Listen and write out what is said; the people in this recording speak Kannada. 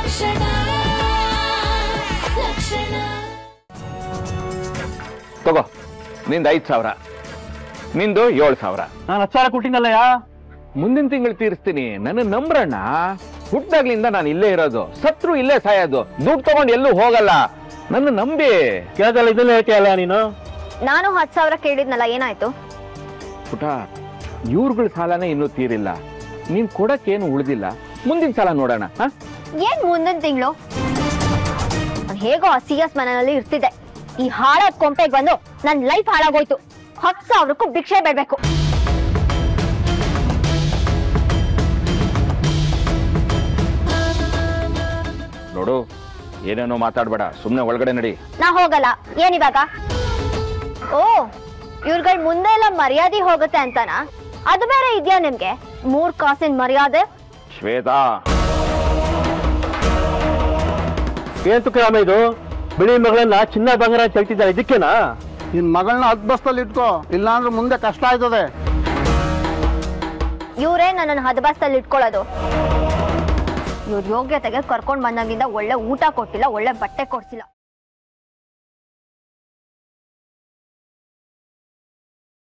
ಲಕ್ಷಣ ಲಕ್ಷಣ ತಗೋ ನಿಂದ ಐದು ಸಾವಿರ ನಿಂದು ಏಳು ಸಾವಿರ ನಾನು ಹತ್ತು ಸಾವಿರ ಕೊಟ್ಟಿನಲ್ಲಯ್ಯ ಮುಂದಿನ ತಿಂಗಳು ತೀರಿಸ್ತೀನಿ ನನ್ನ ನಂಬ್ರಣ್ಣ ಹುಟ್ಟಾಗ್ಲಿಂದ ನಾನು ಇಲ್ಲೇ ಇರೋದು ಸತ್ರು ಇಲ್ಲೇ ಸಾಯೋದು ದುಡ್ಡು ತಗೊಂಡು ಎಲ್ಲೂ ಹೋಗಲ್ಲ ನನ್ನ ನಂಬಿ ಕೇಳ್ದಲ್ಲ ಇದನ್ನ ಹೇಳ್ತೀಯಲ್ಲ ನೀನು ನಾನು ಹತ್ತು ಸಾವಿರ ಕೇಳಿದ್ನಲ್ಲ ಏನಾಯ್ತು ಪುಟ ಇವ್ರುಗಳ ಸಾಲನೇ ಇನ್ನೂ ತೀರಿಲ್ಲ ನೀನ್ ಕೊಡಕ್ಕೇನು ಉಳಿದಿಲ್ಲ ಮುಂದಿನ ಸಾಲ ನೋಡೋಣ ಹಾ ಏನ್ ಮುಂದಿನ ತಿಂಗಳು ನಾನು ಹೇಗೋ ಆ ಸಿ ಎಸ್ ಮನೆಯಲ್ಲಿ ಇರ್ತಿದ್ದೆ ಈ ಹಾಳಾದ ಕೊಂಪೆಗೆ ಬಂದು ನನ್ನ ಲೈಫ್ ಹಾಳಾಗೋಯ್ತು ಹತ್ತು ಸಾವಿರಕ್ಕೂ ಭಿಕ್ಷೆ ಬೇಡ್ಬೇಕು ನೋಡು ಏನೇನೋ ಮಾತಾಡ್ಬೇಡ ಸುಮ್ಮನೆ ಒಳಗಡೆ ನಡಿ ನಾ ಹೋಗಲ್ಲ ಏನಿವಾಗ ಓ ಇವ್ರುಗಳ ಮುಂದೆ ಎಲ್ಲ ಮರ್ಯಾದೆ ಹೋಗುತ್ತೆ ಅಂತನಾ ಅದು ಬೇರೆ ಇದೆಯಾ ನಿಮ್ಗೆ ಮೂರ್ ಕಾಸಿನ ಮರ್ಯಾದೆ ಶ್ವೇತಾ ಏನ್ ತುಕ್ಕರಾಮ ಇದು ಬಿಳಿ ಮಗಳನ್ನ ಚಿನ್ನ ಬಂಗಾರ ಅಂತ ಹೇಳ್ತಿದ್ದಾರೆ ಇದಕ್ಕೇನಾ ನಿನ್ ಮಗಳನ್ನ ಹದ್ ಬಸ್ತಲ್ಲಿ ಇಟ್ಕೋ ಇಲ್ಲಾಂದ್ರೆ ಮುಂದೆ ಕಷ್ಟ ಆಯ್ತದೆ ಇವರೇ ನನ್ನನ್ನು ಹದಬಸ್ತಲ್ಲಿ ಇಟ್ಕೊಳ್ಳೋದು ಇವ್ರ ಯೋಗ್ಯತೆಗೆ ಕರ್ಕೊಂಡ್ ಬಂದಾಗಿಂದ ಒಳ್ಳೆ ಊಟ ಕೊಟ್ಟಿಲ್ಲ ಒಳ್ಳೆ ಬಟ್ಟೆ ಕೊಡ್ಸಿಲ್ಲ